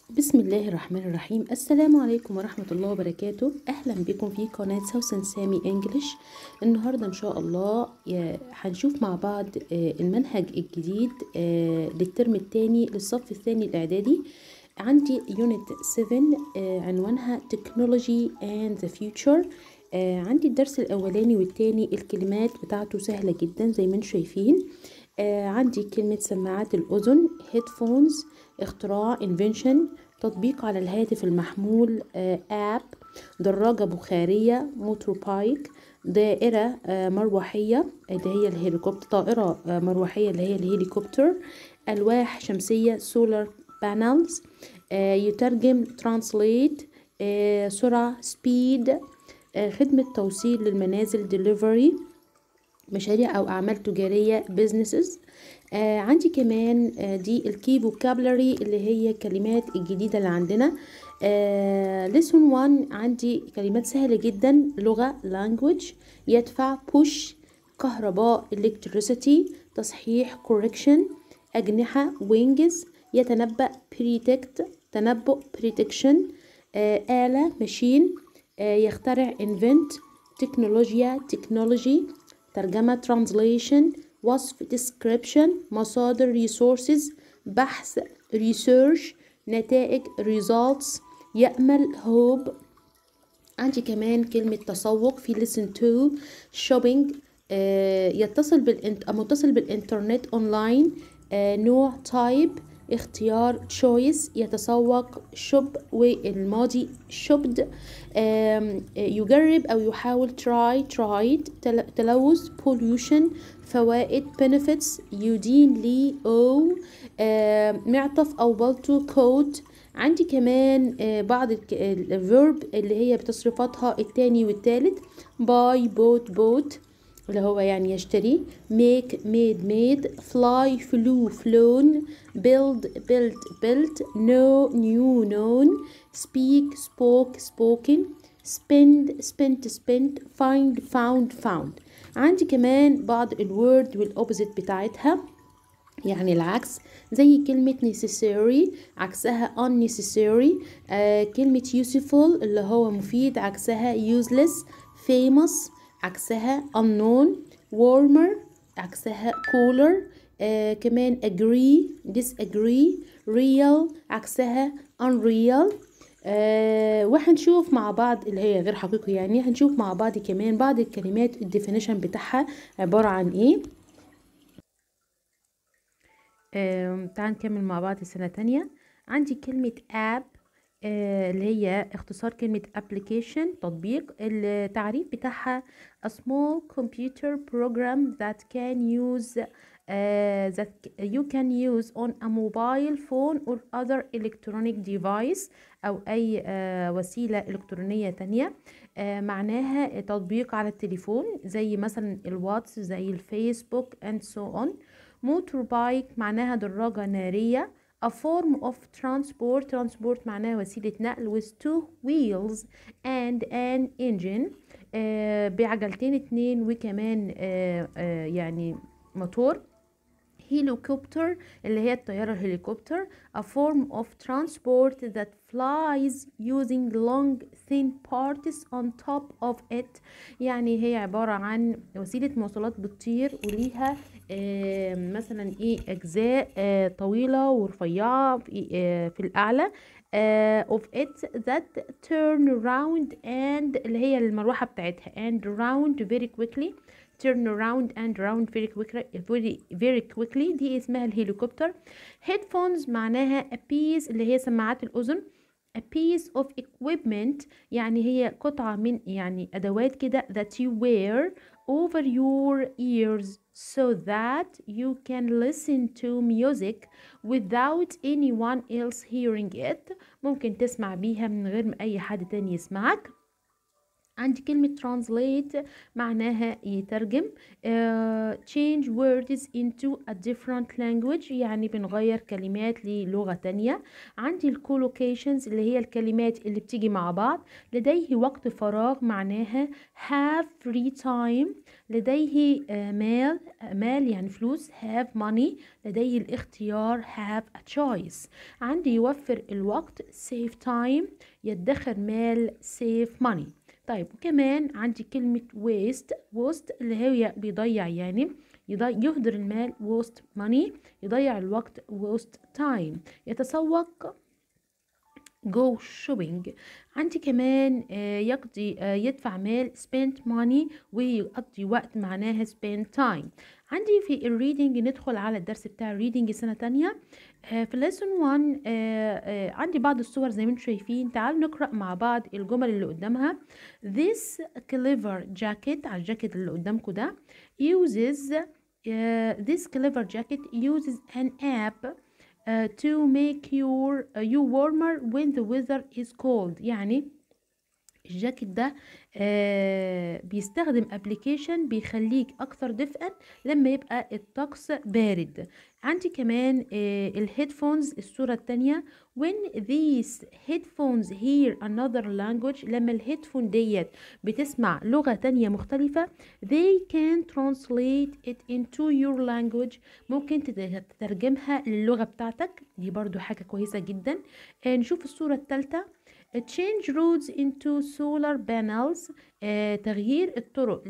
بسم الله الرحمن الرحيم السلام عليكم ورحمة الله وبركاته أهلا بكم في قناة سوسن سامي انجلش النهاردة إن شاء الله يا- هنشوف مع بعض آه، المنهج الجديد آه، للترم الثاني للصف الثاني الإعدادي عندي يونت 7 آه، عنوانها Technology and the Future آه، عندي الدرس الأولاني والتاني الكلمات بتاعته سهلة جدا زي ما انتم شايفين آه، عندي كلمة سماعات الأذن headphones اختراع invention تطبيق على الهاتف المحمول آه، app دراجة بخارية موتور بايك دائرة آه، مروحية اللي هي الهليكوبتر طائرة آه، مروحية اللي هي الهليكوبتر ألواح شمسية solar panels آه، يترجم translate آه، سرعة speed آه، خدمة توصيل للمنازل delivery مشاريع او اعمال تجاريه businesses آه عندي كمان آه دي الكي فوكابلري اللي هي الكلمات الجديده اللي عندنا آه lesson 1 عندي كلمات سهله جدا لغه language يدفع push كهرباء electricity تصحيح correction أجنحة wings يتنبأ predict تنبؤ prediction آه آلة machine آه يخترع invent تكنولوجيا technology ترجمة translation وصف description مصادر resources بحث research نتائج results يأمل hope عندي كمان كلمة تسوق في listen to shopping آه يتصل بالإنت... متصل بالإنترنت أونلاين آه نوع type اختيار choice يتسوق شب والماضي شبد آم، آه، يجرب أو يحاول try tried تل- تلوث pollution فوائد benefits يدين لي أو آم، معطف أو بلطو coat عندي كمان آه، بعض الفيرب اللي هي بتصريفاتها التاني والتالت buy bought bought اللي هو يعني يشتري make made made fly flew flown build built built know knew known speak spoke spoken spend spent spent find found found عندي كمان بعض الورد والopposite بتاعتها يعني العكس زي كلمة necessary عكسها unnecessary آه كلمة useful اللي هو مفيد عكسها useless famous عكسها unknown warmer عكسها cooler آه كمان agree disagree real عكسها unreal آه وهنشوف مع بعض اللي هي غير حقيقي يعني هنشوف مع بعض كمان بعض الكلمات الديفينيشن بتاعها عبارة عن ايه آم، تعال نكمل مع بعض السنة تانية عندي كلمة app آه، اللي هي اختصار كلمة application تطبيق التعريف بتاعها a small computer program that can use uh, that you can use on a mobile phone or other electronic device أو أي آه، وسيلة إلكترونية تانية آه، معناها تطبيق على التليفون زي مثلا الواتس زي الفيسبوك and so on موتور بايك معناها دراجة نارية a form of transport transport معناها وسيلة نقل with two wheels and an engine آه بعجلتين اتنين وكمان آه آه يعني موتور هيليكوبتر اللي هي الطيارة الهليكوبتر a form of transport that flies using long thin parts on top of it يعني هي عبارة عن وسيلة مواصلات بتطير وليها آه، مثلا ايه اجزاء آه، طويلة ورفيعة في, آه، في الاعلى آه، of it that turn around and اللي هي المروحة بتاعتها and round very quickly turn around and round very quickly very, very quickly دي اسمها الهليكوبتر headphones معناها a piece اللي هي سماعات الأذن a piece of equipment يعني هي قطعة من يعني أدوات كده that you wear over your ears so that you can listen to music without anyone else hearing it ممكن تسمع بيها من غير ما أي حد تاني يسمعك عندي كلمة translate معناها يترجم uh, change words into a different language يعني بنغير كلمات للغة تانية عندي الكولوكيشنز اللي هي الكلمات اللي بتيجي مع بعض لديه وقت فراغ معناها have free time لديه uh, مال مال يعني فلوس have money لديه الاختيار have a choice عندي يوفر الوقت save time يدخر مال save money طيب وكمان عندي كلمة waste waste اللي هي بيضيع يعني يهدر المال waste money يضيع الوقت waste time يتسوق go shopping عندي كمان يقضي يدفع مال spend money ويقضي وقت معناها spend time عندي في الريدنج ندخل على الدرس بتاع الريدنج سنة تانية في lesson 1 عندي بعض الصور زي ما انتم شايفين تعالوا نقرأ مع بعض الجمل اللي قدامها this clever jacket على الجاكيت اللي قدامكم ده uses uh, this clever jacket uses an app uh, to make your uh, you warmer when the weather is cold يعني الجاكيت ده آه بيستخدم ابلكيشن بيخليك اكثر دفئا لما يبقى الطقس بارد عندي كمان آه الهيدفونز الصورة التانية when these headphones hear another language لما الهيدفون ديت بتسمع لغة تانية مختلفة they can translate it into your language ممكن تترجمها للغة بتاعتك دي برضو حاجة كويسة جدا آه نشوف الصورة التالتة change roads into solar panels آه تغيير الطرق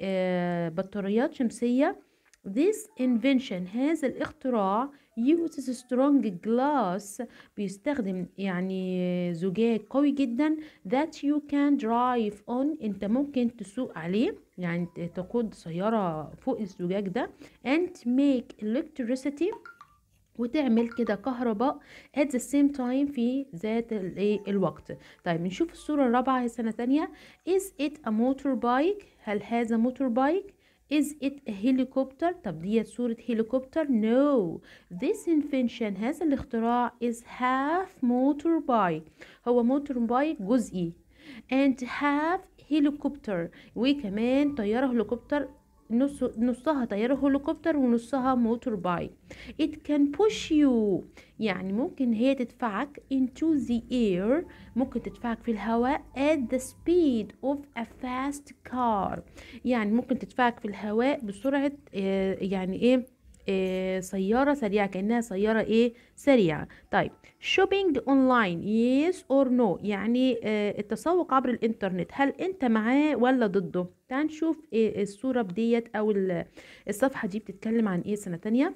لبطاريات شمسية this invention هذا الاختراع uses strong glass بيستخدم يعني زجاج قوي جدا that you can drive on انت ممكن تسوق عليه يعني تقود سيارة فوق الزجاج ده and make electricity وتعمل كده كهرباء at the same time في ذات الوقت طيب نشوف الصورة الرابعة هي سنة تانية is it a motorbike هل هذا موتور بايك is it a helicopter طب ديت صورة هليكوبتر no this invention هذا الاختراع is half motorbike هو موتور بايك جزئي and half helicopter وكمان طيارة هليكوبتر نص نصها طيارة هليكوبتر ونصها موتور بايك it can push you يعني ممكن هي تدفعك into the air ممكن تدفعك في الهواء at the speed of a fast car يعني ممكن تدفعك في الهواء بسرعة آه يعني ايه إيه سيارة سريعة كأنها سيارة ايه سريعة طيب shopping online yes or no يعني إيه التسوق عبر الانترنت هل انت معاه ولا ضده تعال نشوف إيه الصورة بديت او الصفحة دي بتتكلم عن ايه سنة تانية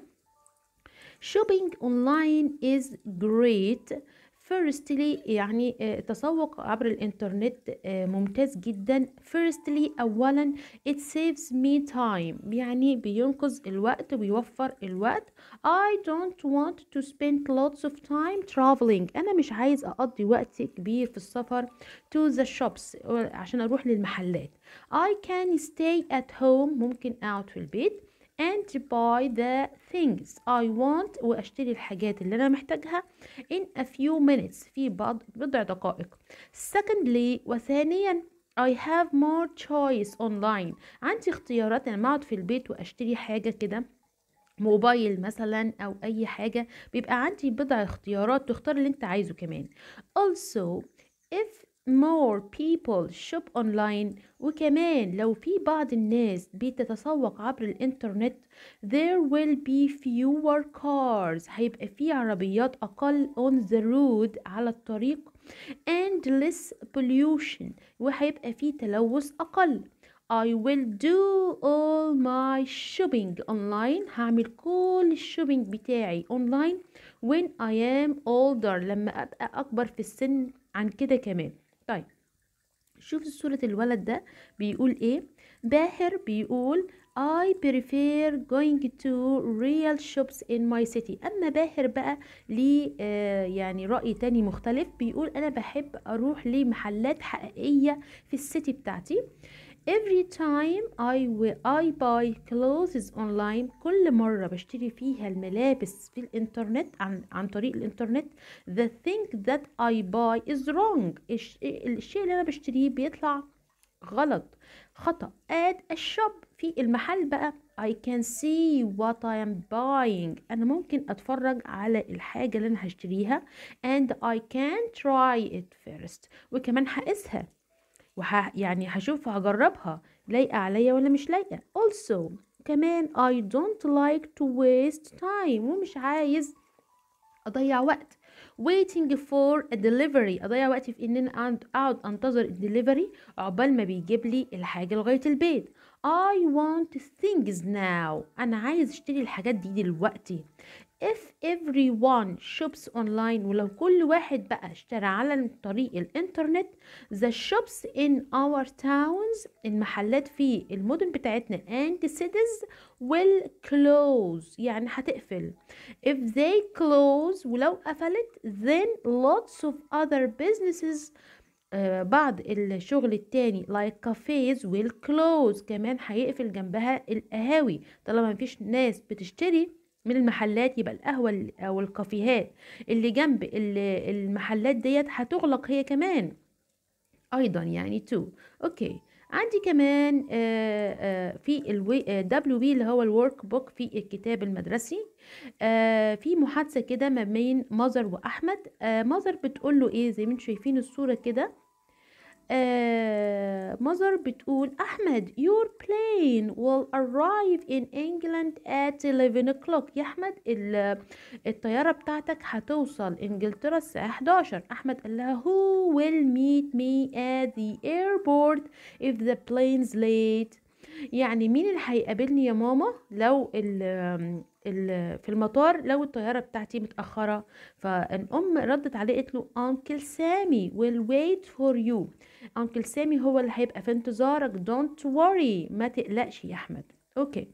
shopping online is great firstly يعني التسوق عبر الانترنت ممتاز جدا firstly اولا it saves me time يعني بينقذ الوقت ويوفر الوقت I don't want to spend lots of time traveling انا مش عايز اقضي وقت كبير في السفر to the shops عشان اروح للمحلات I can stay at home ممكن اقعد في البيت and buy the things I want واشتري الحاجات اللي انا محتاجها in a few minutes في بعض بضع دقائق secondly وثانيا I have more choice online عندي اختيارات انا اقعد في البيت واشتري حاجة كده موبايل مثلا او اي حاجة بيبقى عندي بضع اختيارات تختار اللي انت عايزه كمان also if more people shop online وكمان لو في بعض الناس بتتسوق عبر الانترنت there will be fewer cars هيبقى في عربيات أقل on the road على الطريق and less pollution وهيبقى في تلوث أقل I will do all my shopping online هعمل كل الشوبينج بتاعي online when I am older لما أبقى أكبر في السن عن كده كمان طيب شوف صورة الولد ده بيقول ايه باهر بيقول I prefer going to real shops in my city أما باهر بقى ليه آه يعني رأي تاني مختلف بيقول أنا بحب أروح لمحلات حقيقية في السيتي بتاعتي every time I, I buy clothes online كل مرة بشتري فيها الملابس في الانترنت عن, عن طريق الانترنت the thing that I buy is wrong الشيء اللي أنا بشتريه بيطلع غلط خطأ at a shop في المحل بقى I can see what I am buying أنا ممكن أتفرج على الحاجة اللي أنا هشتريها and I can try it first وكمان هقيسها وح يعني هشوف هجربها لايقة عليا ولا مش لايقة also كمان I don't like to waste time ومش عايز أضيع وقت waiting for a delivery أضيع وقتي في إن أنا أقعد أنتظر الدليفري عقبال ما بيجيب لي الحاجة لغاية البيت I want things now أنا عايز أشتري الحاجات دي دلوقتي if everyone shops online ولو كل واحد بقى اشترى على طريق الانترنت the shops in our towns المحلات في المدن بتاعتنا and cities will close يعني هتقفل if they close ولو قفلت then lots of other businesses آه بعض الشغل التاني like cafes will close كمان هيقفل جنبها القهاوي طالما مفيش ناس بتشتري من المحلات يبقى القهوة أو الكافيهات اللي جنب المحلات ديت هتغلق هي كمان أيضا يعني تو أوكي عندي كمان آآ آآ في الوي دبليو بي اللي هو الورك بوك في الكتاب المدرسي في محادثة كده ما بين مازر وأحمد مازر بتقول له إيه زي ما انتم شايفين الصورة كده آه مازر بتقول أحمد your plane will arrive in England at 11 o'clock يا أحمد الطيارة بتاعتك هتوصل إنجلترا الساعة 11 أحمد قال لها who will meet me at the airport if the plane's late يعني مين اللي هيقابلني يا ماما لو ال ال في المطار لو الطيارة بتاعتي متأخرة فالأم ردت عليه قالت له أنكل سامي will wait for you أنكل سامي هو اللي هيبقى في انتظارك don't worry ما تقلقش يا أحمد أوكي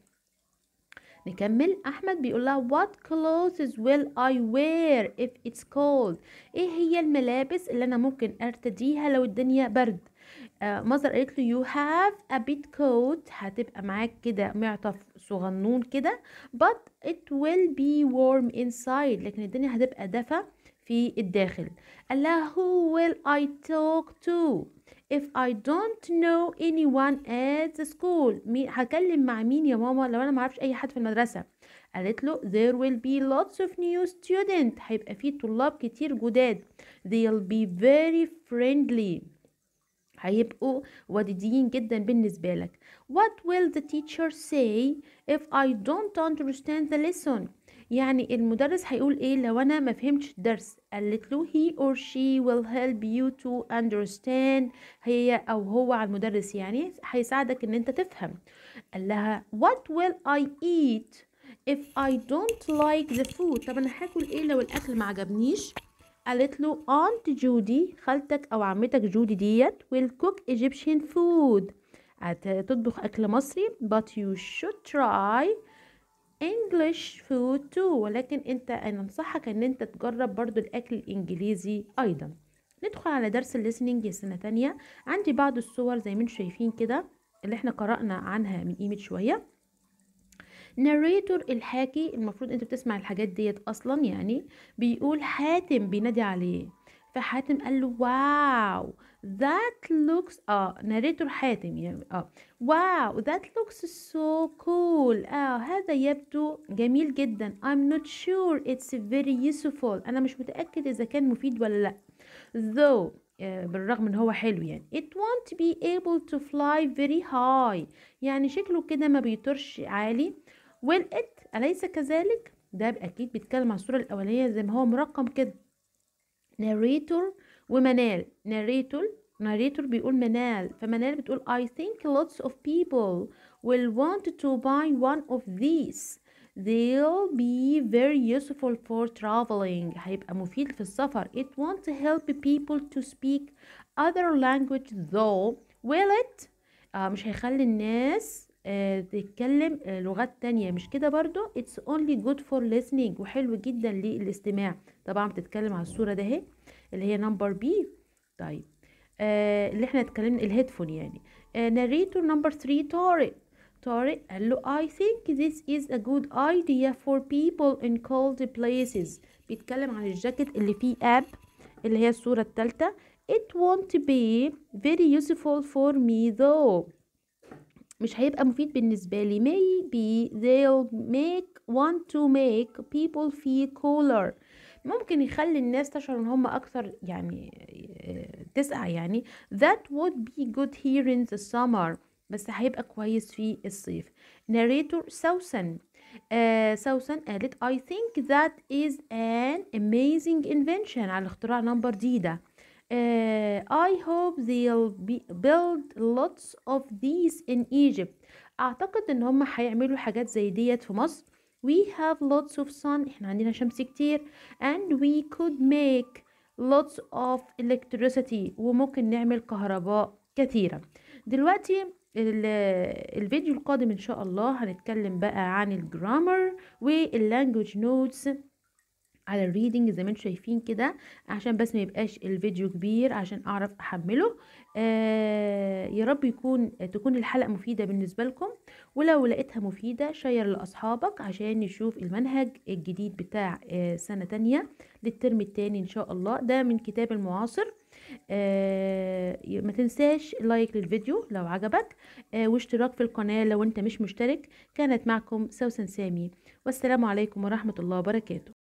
نكمل أحمد بيقول لها what clothes will I wear if it's cold إيه هي الملابس اللي أنا ممكن أرتديها لو الدنيا برد آه مصدر قالت له you have a bit coat هتبقى معاك كده معطف صغنون كده but it will be warm inside لكن الدنيا هتبقى دفى في الداخل قال لها who will I talk to if I don't know anyone at the school مين هكلم مع مين يا ماما لو انا ما اعرفش اي حد في المدرسه قالت له there will be lots of new students هيبقى في طلاب كتير جداد they'll be very friendly هيبقوا وديدين جدا بالنسبة لك What will the teacher say if I don't understand the lesson يعني المدرس هيقول ايه لو انا ما فهمتش الدرس قالت له he or she will help you to understand هي او هو على المدرس يعني هيساعدك ان انت تفهم قال لها what will I eat if I don't like the food طب انا هاكل ايه لو الاكل ما عجبنيش قالت له aunt جودي خالتك او عمتك جودي ديت will cook Egyptian food هتطبخ اكل مصري but you should try English food too ولكن انت انا انصحك ان انت تجرب برضو الاكل الانجليزي ايضا ندخل على درس الليسننج سنة تانية عندي بعض الصور زي ما انتم شايفين كده اللي احنا قرأنا عنها من قيمة شوية ناريتور الحاكي المفروض انت بتسمع الحاجات ديت اصلا يعني بيقول حاتم بينادي عليه فحاتم قال له واو that looks اه ناريتور حاتم يعني اه واو that looks so cool اه هذا يبدو جميل جدا I'm not sure it's very useful انا مش متأكد اذا كان مفيد ولا لا though آه بالرغم ان هو حلو يعني it won't be able to fly very high يعني شكله كده ما بيطيرش عالي will it أليس كذلك ده أكيد بيتكلم عن الصورة الأولانية زي ما هو مرقم كده narrator ومنال narrator narrator بيقول منال فمنال بتقول I think lots of people will want to buy one of these they'll be very useful for traveling هيبقى مفيد في السفر it won't help people to speak other language though will it آه مش هيخلي الناس آه تتكلم آه لغات تانية مش كده برضو it's only good for listening وحلو جدا للاستماع طبعا بتتكلم على الصورة ده اهي اللي هي نمبر بي طيب آه اللي احنا اتكلمنا الهيدفون يعني narrator نمبر 3 طارق طارق قال له I think this is a good idea for people in cold places بيتكلم عن الجاكيت اللي فيه اب اللي هي الصورة التالتة it won't be very useful for me though مش هيبقى مفيد بالنسبة لي maybe they'll make want to make people feel cooler ممكن يخلي الناس تشعر ان هم اكثر يعني آه، تسقع يعني that would be good here in the summer بس هيبقى كويس في الصيف narrator سوسن آه سوسن قالت I think that is an amazing invention على اختراع نمبر دي ده آه I hope they'll be build lots of these in Egypt أعتقد إن هم هيعملوا حاجات زي ديت في مصر We have lots of sun إحنا عندنا شمس كتير and we could make lots of electricity وممكن نعمل كهرباء كثيرة دلوقتي ال- الفيديو القادم إن شاء الله هنتكلم بقى عن الجرامر واللانجوج نوتس على الريدنج زي ما انتم شايفين كده عشان بس ما يبقاش الفيديو كبير عشان اعرف احمله آه يا رب يكون تكون الحلقة مفيدة بالنسبة لكم ولو لقيتها مفيدة شير لأصحابك عشان يشوف المنهج الجديد بتاع آه سنة تانية للترم التاني ان شاء الله ده من كتاب المعاصر آه ما تنساش لايك للفيديو لو عجبك آه واشتراك في القناة لو انت مش مشترك كانت معكم سوسن سامي والسلام عليكم ورحمة الله وبركاته